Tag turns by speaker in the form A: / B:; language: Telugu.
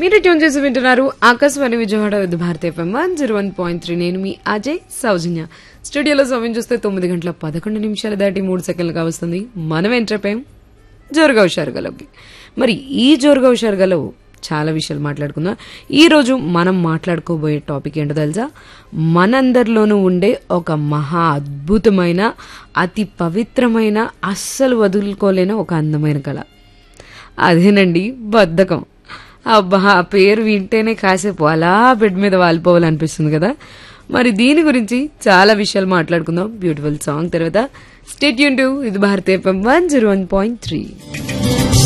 A: మీరు ట్యూన్ చేసి వింటున్నారు Akashvani Vijayawada Vividh Bharati FM one zero one point three నేను మీ అజయ్ సౌజన్య స్టూడియోలో సమయం చూస్తే తొమ్మిది గంటల పదకొండు నిమిషాలు దాటి మూడు సెకండ్లుగా వస్తుంది మనం ఎంటర్పోయాం జోరుగా హుషారుగలోకి మరి ఈ జోరుగా హుషారుగలో చాలా విషయాలు మాట్లాడుకుందాం ఈ రోజు మనం మాట్లాడుకోబోయే టాపిక్ ఏంటో తెలుసా మనందరిలోనూ ఉండే ఒక మహా అద్భుతమైన అతి పవిత్రమైన అస్సలు వదులుకోలేని ఒక అందమైన కళ అదేనండి బద్ధకం అబ్బా ఆ పేరు వింటేనే కాసేపు అలా బెడ్ మీద వాలిపోవాలనిపిస్తుంది కదా మరి దీని గురించి చాలా విషయాలు మాట్లాడుకుందాం బ్యూటిఫుల్ సాంగ్ తర్వాత స్టేట్ యూన్ టు ఇది భారతీయ FM one zero one point three